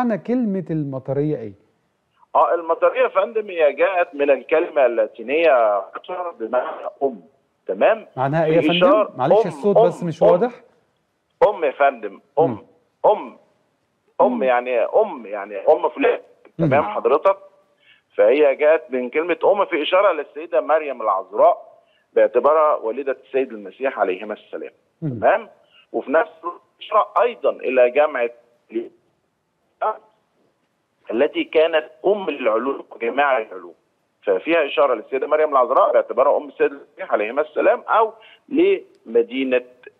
معنى كلمة المطرية إيه؟ اه المطريه يا فندم هي جاءت من الكلمه اللاتينيه مطر بمعنى ام تمام معناها إيه يا في فندم؟ إشارة معلش أم- الصوت أم- بس مش أم- واضح ام يا فندم ام ام ام يعني ام يعني ام فلان تمام مم. حضرتك فهي جاءت من كلمه ام في اشاره للسيده مريم العذراء باعتبارها والده السيد المسيح عليهما السلام مم. تمام وفي نفس الوقت اشاره ايضا الى جامعه التي كانت ام العلوم وجماع العلوم ففيها اشاره للسيده مريم العذراء باعتبارها ام السيد المسيح عليهما السلام او لمدينه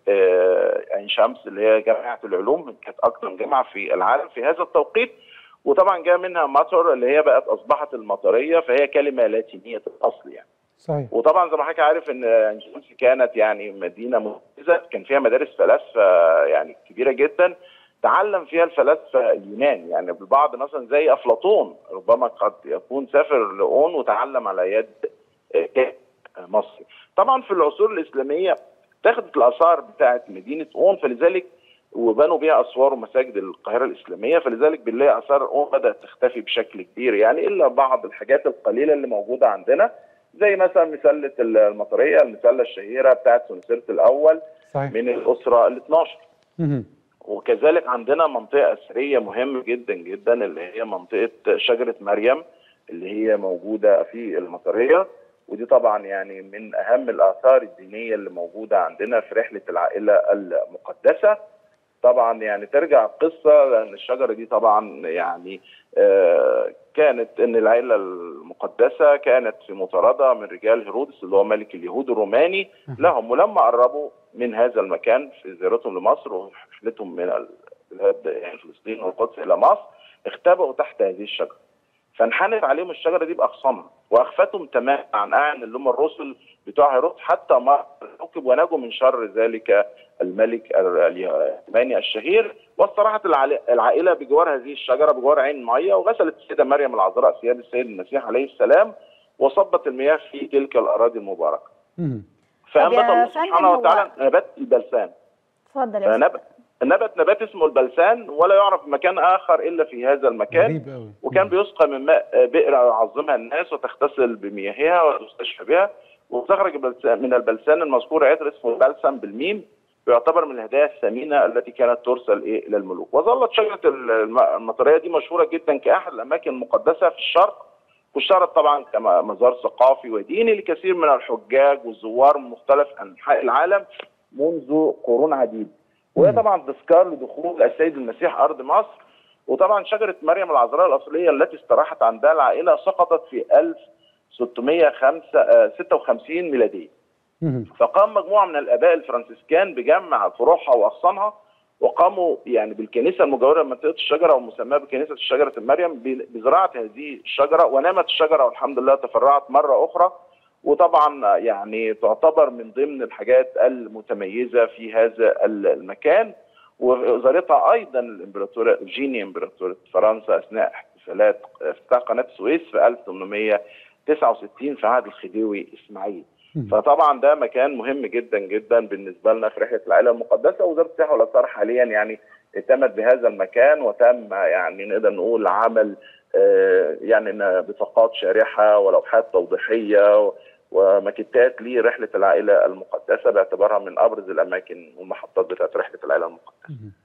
آه، عين شمس اللي هي جامعه العلوم كانت اكثر جامعه في العالم في هذا التوقيت وطبعا جاء منها مطر اللي هي بقت اصبحت المطريه فهي كلمه لاتينيه الاصل يعني صحيح وطبعا زي ما حضرتك عارف ان عين شمس كانت يعني مدينه مميزه كان فيها مدارس فلاسفه يعني كبيره جدا تعلم فيها الفلاسفه اليونان يعني البعض مثلا زي افلاطون ربما قد يكون سافر لاون وتعلم على يد آه، كاتب مصري طبعا في العصور الاسلاميه اتخذت الاثار بتاعه مدينه اون فلذلك وبنوا بيها اسوار ومساجد القاهره الاسلاميه فلذلك بنلاقي اثار اون بدات تختفي بشكل كبير يعني الا بعض الحاجات القليله اللي موجوده عندنا زي مثلا مسله المطريه المسله الشهيره بتاعت سنسيره الاول صحيح من الاسره ال 12 مهم. وكذلك عندنا منطقه اثريه مهمه جدا جدا اللي هي منطقه شجره مريم اللي هي موجوده في المطريه ودي طبعا يعني من اهم الاثار الدينيه اللي موجوده عندنا في رحله العائله المقدسه طبعا يعني ترجع القصه لان الشجره دي طبعا يعني آه، كانت ان العائله المقدسه كانت في مطارده من رجال هيرودس اللي هو ملك اليهود الروماني لهم ولما قربوا من هذا المكان في زيارتهم لمصر ورحلتهم من البلاد يعني فلسطين والقدس الى مصر اختبأوا تحت هذه الشجره فانحنت عليهم الشجره دي باغصانها واخفتهم تماما عن اعين اللي هم الرسل بتوع هيرودس حتى ما ركب ونجوا من شر ذلك الملك اليماني الشهير واستراحت العل- العائله بجوار هذه الشجره بجوار عين ميه وغسلت السيده مريم العذراء ثياب السيد المسيح عليه السلام وصبت المياه في تلك الاراضي المباركه مهم. فانبت يا الله فندم سبحانه هو- وتعالى نبات البلسان اتفضل يا أستاذ. فنبت نبت نبات اسمه البلسان ولا يعرف مكان اخر الا في هذا المكان غريب قوي وكان بيسقى من ماء بئر يعظمها الناس وتغتسل بمياهها وتستشفى بها وتخرج البلس- من البلسان المذكور عطر اسمه البلسم بالميم ويعتبر من الهدايا الثمينه التي كانت ترسل ايه الى الملوك وظلت شجره الم- المطريه دي مشهوره جدا كاحد الاماكن المقدسه في الشرق واشتهرت طبعا كمزار ثقافي وديني لكثير من الحجاج والزوار من مختلف انحاء العالم منذ قرون عديده وهي مم. طبعا تذكار لدخول السيد المسيح ارض مصر وطبعا شجره مريم العذراء الاصليه التي استراحت عندها العائله سقطت في 1656 ميلاديه مهم. فقام مجموعه من الاباء الفرنسيسكان بجمع فروعها واغصانها وقاموا يعني بالكنيسه المجاوره لمنطقه الشجره ومسماه بكنيسه شجره مريم ب- بزراعه هذه الشجره ونامت الشجره والحمد لله تفرعت مره اخرى وطبعا يعني تعتبر من ضمن الحاجات المتميزه في هذا المكان وزارتها ايضا الامبراطوره جيني امبراطوره فرنسا اثناء احتفالات افتتاح قناه السويس في 1869 في عهد الخديوي اسماعيل. مم. فطبعا ده مكان مهم جدا جدا بالنسبه لنا في رحله العائله المقدسه وزاره السياحه والاثار حاليا يعني اهتمت بهذا المكان وتم يعني نقدر نقول عمل آه، يعني إن بطاقات شارحه ولوحات توضيحيه و- وماكيتات لرحله العائله المقدسه باعتبارها من ابرز الاماكن والمحطات بتاعت رحله العائله المقدسه. مهم.